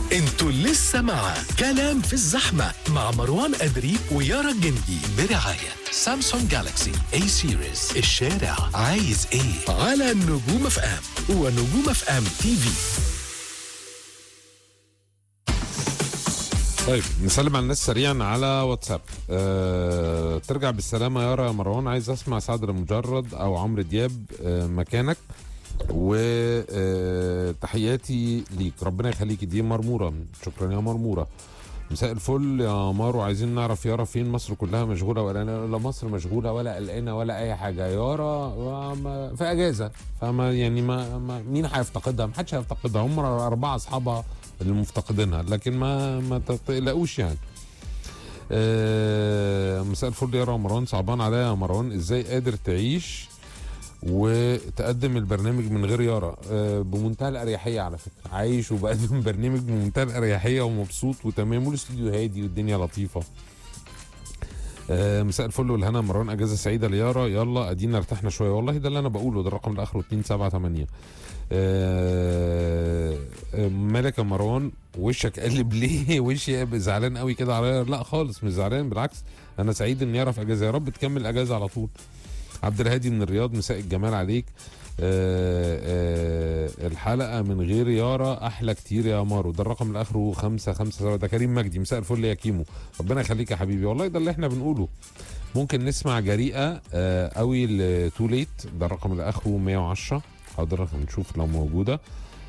انتوا لسه مع كلام في الزحمة مع مروان أدري ويارا الجندي برعاية سامسونج جالاكسي اي سيريز الشارع عايز ايه على نجوم اف ام ونجوم اف ام تي في طيب نسلم على الناس سريعا على واتساب أه ترجع بالسلامة يارا يا مروان عايز اسمع سعد المجرد او عمرو دياب أه مكانك وتحياتي ليك ربنا يخليك دي مرمورة شكرا يا مرمورة مساء الفل يا مارو عايزين نعرف يارا فين مصر كلها مشغولة ولا لا مصر مشغولة ولا قلقانة ولا أي حاجة يارا ما- في أجازة فما يعني ما, ما مين هيفتقدها؟ محدش هيفتقدها هم أربعة أصحابها اللي مفتقدينها لكن ما ما تقلقوش يعني آه، مساء الفل يا مروان صعبان عليا يا مروان ازاي قادر تعيش وتقدم البرنامج من غير يارا آه، بمنتهى الاريحيه على فكره عايش وبقدم برنامج بمنتهى الاريحيه ومبسوط وتمام والاستوديو هادي والدنيا لطيفه آه، مساء الفل والهنا يا مروان اجازه سعيده ليارا يلا ادينا ارتحنا شويه والله ده اللي انا بقوله ده الرقم اللي اخره 278 آه، آه، مالك يا مروان وشك قلب ليه وشي زعلان قوي كده عليا لا خالص مش زعلان بالعكس انا سعيد ان يعرف اجازه يا رب تكمل اجازه على طول عبد الهادي من الرياض مساء الجمال عليك آه آه الحلقه من غير يارا احلى كتير يا مارو ده الرقم اللي اخره خمسة خمسة سبعة ده كريم مجدي مساء الفل يا كيمو ربنا يخليك يا حبيبي والله ده اللي احنا بنقوله ممكن نسمع جريئه آه قوي لتو ليت ده الرقم اللي اخره 110 حاضر هنشوف لو موجوده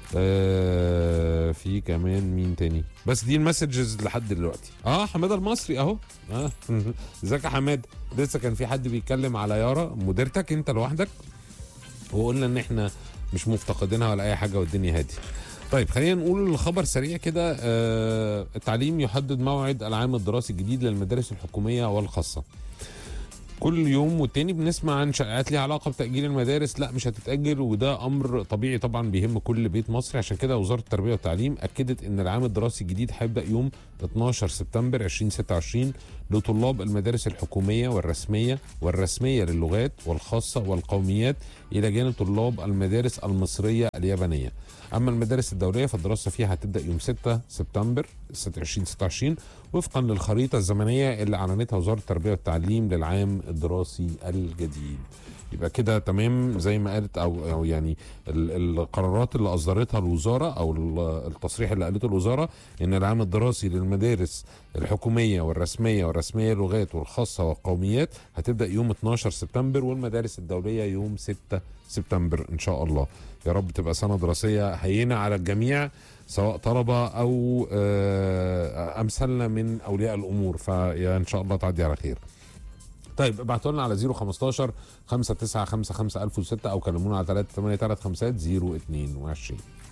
آه في كمان مين تاني بس دي المسجز لحد دلوقتي اه حماده المصري اهو اه ازيك يا حماد لسه كان في حد بيتكلم على يارا مديرتك انت لوحدك وقلنا ان احنا مش مفتقدينها ولا اي حاجه والدنيا هادي طيب خلينا نقول الخبر سريع كده آه التعليم يحدد موعد العام الدراسي الجديد للمدارس الحكوميه والخاصه كل يوم والتاني بنسمع عن شائعات ليها علاقه بتاجيل المدارس لا مش هتتاجل وده امر طبيعي طبعا بيهم كل بيت مصري عشان كده وزاره التربيه والتعليم اكدت ان العام الدراسي الجديد هيبدا يوم 12 سبتمبر 2026 لطلاب المدارس الحكوميه والرسميه والرسميه للغات والخاصه والقوميات الى جانب طلاب المدارس المصريه اليابانيه اما المدارس الدوليه فالدراسه فيها هتبدا يوم 6 سبتمبر 2026 وفقا للخريطه الزمنيه اللي اعلنتها وزاره التربيه والتعليم للعام الدراسي الجديد يبقى كده تمام زي ما قالت او او يعني ال- القرارات اللي اصدرتها الوزاره او ال- التصريح اللي قالته الوزاره ان العام الدراسي للمدارس الحكوميه والرسميه والرسميه للغات والخاصه والقوميات هتبدا يوم 12 سبتمبر والمدارس الدوليه يوم 6 سبتمبر ان شاء الله يا رب تبقى سنه دراسيه هينه على الجميع سواء طلبه او آه، امثالنا من اولياء الامور فيا ان شاء الله تعدي على خير طيب ابعتوا لنا على 015 5955 1006 او كلمونا على 383 022